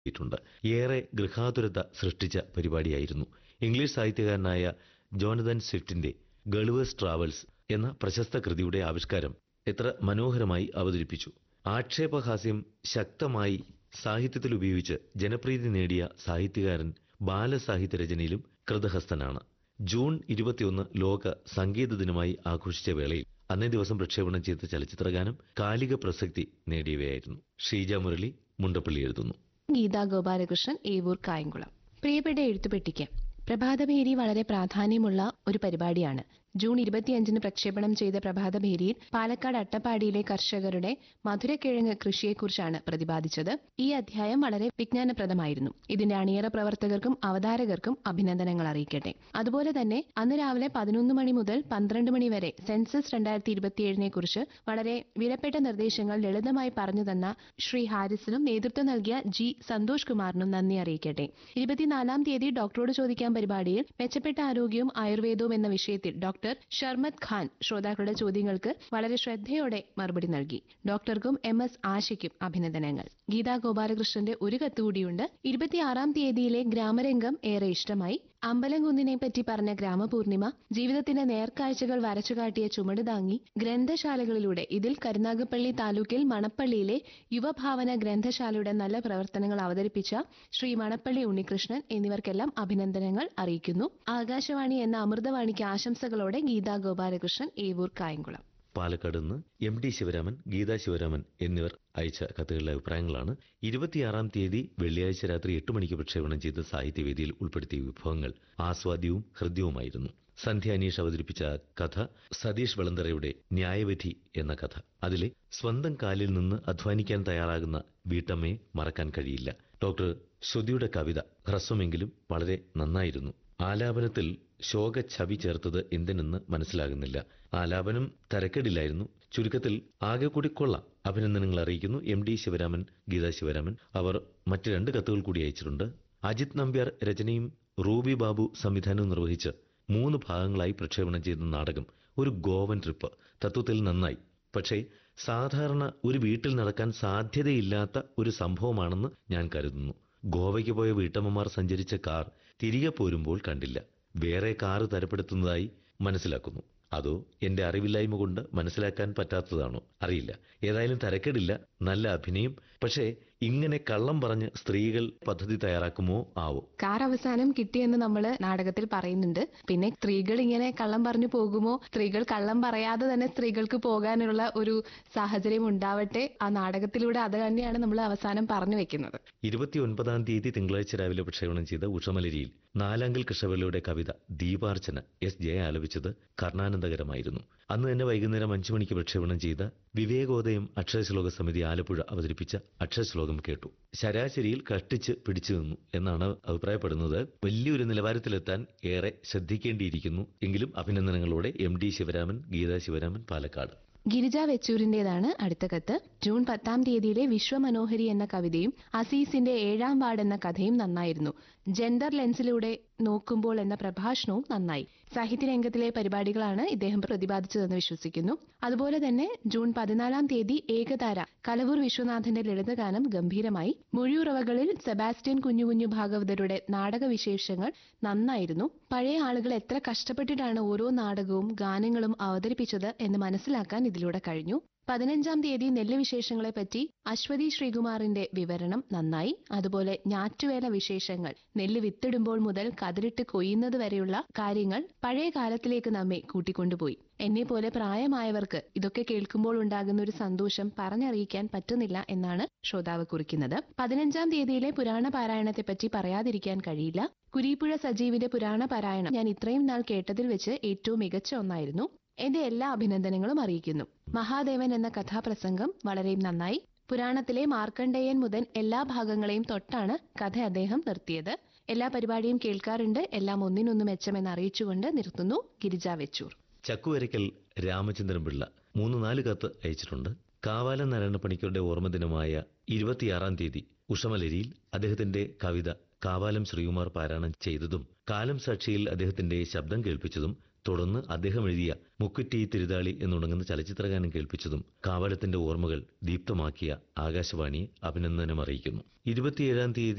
യിട്ടുണ്ട് ഏറെ ഗൃഹാതുരത സൃഷ്ടിച്ച പരിപാടിയായിരുന്നു ഇംഗ്ലീഷ് സാഹിത്യകാരനായ ജോനതൻ സ്വിഫ്റ്റിന്റെ ഗളുവേഴ്സ് ട്രാവൽസ് എന്ന പ്രശസ്ത കൃതിയുടെ ആവിഷ്കാരം എത്ര മനോഹരമായി അവതരിപ്പിച്ചു ആക്ഷേപഹാസ്യം ശക്തമായി സാഹിത്യത്തിൽ ഉപയോഗിച്ച് ജനപ്രീതി നേടിയ സാഹിത്യകാരൻ ബാലസാഹിത്യ രചനയിലും കൃതഹസ്തനാണ് ജൂൺ ഇരുപത്തിയൊന്ന് ലോക സംഗീത ദിനമായി ആഘോഷിച്ച വേളയിൽ അന്നേ ദിവസം പ്രക്ഷേപണം ചെയ്ത ചലച്ചിത്രഗാനം കാലിക പ്രസക്തി നേടിയവയായിരുന്നു ഷീജ മുരളി മുണ്ടപ്പള്ളി എഴുതുന്നു ഗീതാ ഗോപാലകൃഷ്ണൻ ഏവൂർ കായംകുളം പ്രിയപ്പെട്ട എഴുത്തുപെട്ടിക്ക് പ്രഭാതഭേരി വളരെ പ്രാധാന്യമുള്ള ഒരു പരിപാടിയാണ് ജൂൺ ഇരുപത്തിയഞ്ചിന് പ്രക്ഷേപണം ചെയ്ത പ്രഭാതഭേരിയിൽ പാലക്കാട് അട്ടപ്പാടിയിലെ കർഷകരുടെ മധുരക്കിഴങ്ങ് കൃഷിയെക്കുറിച്ചാണ് പ്രതിപാദിച്ചത് ഈ അധ്യായം വളരെ വിജ്ഞാനപ്രദമായിരുന്നു ഇതിന്റെ അണിയറ പ്രവർത്തകർക്കും അവതാരകർക്കും അഭിനന്ദനങ്ങൾ അറിയിക്കട്ടെ അതുപോലെ തന്നെ അന്ന് രാവിലെ പതിനൊന്ന് മണി മുതൽ പന്ത്രണ്ട് മണി വരെ സെൻസസ് രണ്ടായിരത്തി ഇരുപത്തിയേഴിനെ കുറിച്ച് വളരെ വിലപ്പെട്ട നിർദ്ദേശങ്ങൾ ലളിതമായി പറഞ്ഞു തന്ന ശ്രീ ഹാരിസിനും നേതൃത്വം നൽകിയ ജി സന്തോഷ് കുമാറിനും നന്ദി അറിയിക്കട്ടെ ഇരുപത്തിനാലാം തീയതി ഡോക്ടറോട് ചോദിക്കാൻ പരിപാടിയിൽ മെച്ചപ്പെട്ട ആരോഗ്യവും ആയുർവേദവും എന്ന വിഷയത്തിൽ ഡോക്ടർ ഷർമത് ഖാൻ ശ്രോതാക്കളുടെ ചോദ്യങ്ങൾക്ക് വളരെ ശ്രദ്ധയോടെ മറുപടി നൽകി ഡോക്ടർക്കും എം എസ് ആശയ്ക്കും അഭിനന്ദനങ്ങൾ ഗീതാ ഗോപാലകൃഷ്ണന്റെ ഒരു കത്ത് കൂടിയുണ്ട് ഇരുപത്തിയാറാം തീയതിയിലെ ഗ്രാമരംഗം ഏറെ ഇഷ്ടമായി അമ്പലംകുന്നിനെ പറ്റി പറഞ്ഞ ഗ്രാമപൂർണിമ ജീവിതത്തിന്റെ നേർക്കാഴ്ചകൾ വരച്ചുകാട്ടിയ ചുമട് താങ്ങി ഗ്രന്ഥശാലകളിലൂടെ ഇതിൽ കരുനാഗപ്പള്ളി താലൂക്കിൽ മണപ്പള്ളിയിലെ യുവഭാവന ഗ്രന്ഥശാലയുടെ നല്ല പ്രവർത്തനങ്ങൾ അവതരിപ്പിച്ച ശ്രീ മണപ്പള്ളി ഉണ്ണികൃഷ്ണൻ എന്നിവർക്കെല്ലാം അഭിനന്ദനങ്ങൾ അറിയിക്കുന്നു ആകാശവാണി എന്ന അമൃതവാണിക്ക് ആശംസകളോടെ ഗീതാ ഗോപാലകൃഷ്ണൻ ഏവൂർ കായംകുളം പാലക്കാട് നിന്ന് എം ഡി ശിവരാമൻ ഗീതാ ശിവരാമൻ എന്നിവർ അയച്ച കത്തുകളിലെ അഭിപ്രായങ്ങളാണ് ഇരുപത്തിയാറാം തീയതി വെള്ളിയാഴ്ച രാത്രി എട്ട് മണിക്ക് പ്രക്ഷേപണം ചെയ്ത സാഹിത്യവേദിയിൽ ഉൾപ്പെടുത്തിയ വിഭവങ്ങൾ ആസ്വാദ്യവും ഹൃദ്യവുമായിരുന്നു സന്ധ്യ അനീഷ് അവതരിപ്പിച്ച കഥ സതീഷ് വെളന്തറയുടെ ന്യായവിധി എന്ന കഥ അതിലെ സ്വന്തം കാലിൽ നിന്ന് അധ്വാനിക്കാൻ തയ്യാറാകുന്ന വീട്ടമ്മയെ മറക്കാൻ കഴിയില്ല ഡോക്ടർ ശ്രുതിയുടെ കവിത ഹ്രസ്വമെങ്കിലും വളരെ നന്നായിരുന്നു ആലാപനത്തിൽ ശോക ഛവി ചേർത്തത് എന്തിനെന്ന് മനസ്സിലാകുന്നില്ല ആലാപനം തരക്കേടില്ലായിരുന്നു ചുരുക്കത്തിൽ ആകെ കൂടി കൊള്ളാം അഭിനന്ദനങ്ങൾ അറിയിക്കുന്നു എം ഡി ശിവരാമൻ ഗീതാ ശിവരാമൻ അവർ മറ്റ് രണ്ട് കത്തുകൾ കൂടി അയച്ചിട്ടുണ്ട് അജിത് നമ്പ്യാർ രചനയും റൂബി ബാബു സംവിധാനവും നിർവഹിച്ച് മൂന്ന് ഭാഗങ്ങളായി പ്രക്ഷേപണം ചെയ്ത നാടകം ഒരു ഗോവൻ ട്രിപ്പ് തത്വത്തിൽ നന്നായി പക്ഷേ സാധാരണ ഒരു വീട്ടിൽ നടക്കാൻ സാധ്യതയില്ലാത്ത ഒരു സംഭവമാണെന്ന് ഞാൻ കരുതുന്നു ഗോവയ്ക്ക് പോയ വീട്ടമ്മമാർ സഞ്ചരിച്ച കാർ തിരികെ പോരുമ്പോൾ കണ്ടില്ല വേറെ കാറ് തരപ്പെടുത്തുന്നതായി മനസ്സിലാക്കുന്നു അതോ എന്റെ അറിവില്ലായ്മ കൊണ്ട് മനസ്സിലാക്കാൻ പറ്റാത്തതാണോ അറിയില്ല ഏതായാലും തരക്കേടില്ല നല്ല അഭിനയം പക്ഷേ ഇങ്ങനെ കള്ളം പറഞ്ഞ് സ്ത്രീകൾ പദ്ധതി തയ്യാറാക്കുമോ ആവോ കാർ അവസാനം കിട്ടിയെന്ന് നമ്മൾ നാടകത്തിൽ പറയുന്നുണ്ട് പിന്നെ സ്ത്രീകൾ ഇങ്ങനെ കള്ളം പറഞ്ഞു പോകുമോ സ്ത്രീകൾ കള്ളം പറയാതെ തന്നെ സ്ത്രീകൾക്ക് പോകാനുള്ള ഒരു സാഹചര്യം ഉണ്ടാവട്ടെ ആ നാടകത്തിലൂടെ അത് തന്നെയാണ് നമ്മൾ അവസാനം പറഞ്ഞു വെക്കുന്നത് ഇരുപത്തിയൊൻപതാം തീയതി തിങ്കളാഴ്ച രാവിലെ പ്രക്ഷേപണം ചെയ്ത ഉഷമലരിയിൽ നാലാങ്കൽ കൃഷ്ണപിള്ളയുടെ കവിത ദീപാർച്ചന എസ് ജയ ആലപിച്ചത് കർണാനന്ദകരമായിരുന്നു അന്ന് തന്നെ വൈകുന്നേരം അഞ്ചു മണിക്ക് പ്രക്ഷേപണം ചെയ്ത വിവേകോദയം അക്ഷരശ്ലോക സമിതി ആലപ്പുഴ അവതരിപ്പിച്ച അക്ഷരശ്ലോകം കേട്ടു ശരാശരിയിൽ കഷ്ടിച്ച് പിടിച്ചു നിന്നു എന്നാണ് അഭിപ്രായപ്പെടുന്നത് വലിയൊരു നിലവാരത്തിലെത്താൻ ഏറെ ശ്രദ്ധിക്കേണ്ടിയിരിക്കുന്നു എങ്കിലും അഭിനന്ദനങ്ങളോടെ എം ഡി ശിവരാമൻ ഗീതാ ശിവരാമൻ പാലക്കാട് ഗിരിജ വെച്ചൂരിന്റേതാണ് അടുത്ത കത്ത് ജൂൺ പത്താം തീയതിയിലെ വിശ്വമനോഹരി എന്ന കവിതയും അസീസിന്റെ ഏഴാം വാർഡ് എന്ന കഥയും നന്നായിരുന്നു ജെൻഡർ ലെൻസിലൂടെ നോക്കുമ്പോൾ എന്ന പ്രഭാഷണവും നന്നായി സാഹിത്യരംഗത്തിലെ പരിപാടികളാണ് ഇദ്ദേഹം പ്രതിപാദിച്ചതെന്ന് വിശ്വസിക്കുന്നു അതുപോലെ തന്നെ ജൂൺ പതിനാലാം തീയതി ഏകതാര കലവൂർ വിശ്വനാഥന്റെ ലളിതഗാനം ഗംഭീരമായി മൊഴിയുറവകളിൽ സെബാസ്റ്റ്യൻ കുഞ്ഞു കുഞ്ഞു ഭാഗവതരുടെ നാടകവിശേഷങ്ങൾ നന്നായിരുന്നു പഴയ ആളുകൾ എത്ര കഷ്ടപ്പെട്ടിട്ടാണ് ഓരോ നാടകവും ഗാനങ്ങളും അവതരിപ്പിച്ചത് എന്ന് മനസ്സിലാക്കാൻ ഇതിലൂടെ കഴിഞ്ഞു പതിനഞ്ചാം തീയതി നെല്ല് വിശേഷങ്ങളെപ്പറ്റി അശ്വതി ശ്രീകുമാറിന്റെ വിവരണം നന്നായി അതുപോലെ ഞാറ്റുവേല വിശേഷങ്ങൾ നെല്ല് വിത്തിടുമ്പോൾ മുതൽ കതിരിട്ട് കൊയ്യുന്നത് വരെയുള്ള കാര്യങ്ങൾ പഴയ കാലത്തിലേക്ക് നമ്മെ കൂട്ടിക്കൊണ്ടുപോയി എന്നെ പോലെ പ്രായമായവർക്ക് ഇതൊക്കെ കേൾക്കുമ്പോൾ ഉണ്ടാകുന്ന ഒരു സന്തോഷം പറഞ്ഞറിയിക്കാൻ പറ്റുന്നില്ല എന്നാണ് ശ്രോതാവ് കുറിക്കുന്നത് പതിനഞ്ചാം തീയതിയിലെ പുരാണ പാരായണത്തെപ്പറ്റി പറയാതിരിക്കാൻ കഴിയില്ല കുരീപ്പുഴ സജീവിന്റെ പുരാണ പാരായണം ഞാൻ ഇത്രയും നാൾ കേട്ടതിൽ വെച്ച് ഏറ്റവും മികച്ച ഒന്നായിരുന്നു എന്റെ എല്ലാ അഭിനന്ദനങ്ങളും അറിയിക്കുന്നു മഹാദേവൻ എന്ന കഥാപ്രസംഗം വളരെ നന്നായി പുരാണത്തിലെ മാർക്കണ്ഡേയൻ മുതൽ എല്ലാ ഭാഗങ്ങളെയും തൊട്ടാണ് കഥ അദ്ദേഹം നിർത്തിയത് എല്ലാ പരിപാടിയും കേൾക്കാറുണ്ട് എല്ലാം ഒന്നിനൊന്ന് മെച്ചമെന്ന് അറിയിച്ചുകൊണ്ട് നിർത്തുന്നു ഗിരിജ വെച്ചൂർ ചക്കുവരയ്ക്കൽ രാമചന്ദ്രൻ പിള്ള മൂന്ന് നാല് കത്ത് അയച്ചിട്ടുണ്ട് കാവാലം നാരായണപ്പണിക്കരുടെ ഓർമ്മദിനമായ ഇരുപത്തിയാറാം തീയതി ഉഷമലരിയിൽ അദ്ദേഹത്തിന്റെ കവിത കാവാലം ശ്രീകുമാർ പാരായണം ചെയ്തതും കാലം സാക്ഷിയിൽ അദ്ദേഹത്തിന്റെ ശബ്ദം കേൾപ്പിച്ചതും തുടർന്ന് അദ്ദേഹം എഴുതിയ മുക്കുറ്റി തിരുതാളി എന്നുണങ്ങുന്ന ചലച്ചിത്രഗാനം കേൾപ്പിച്ചതും കാവാലത്തിന്റെ ഓർമ്മകൾ ദീപ്തമാക്കിയ ആകാശവാണിയെ അഭിനന്ദനം അറിയിക്കുന്നു ഇരുപത്തിയേഴാം തീയതി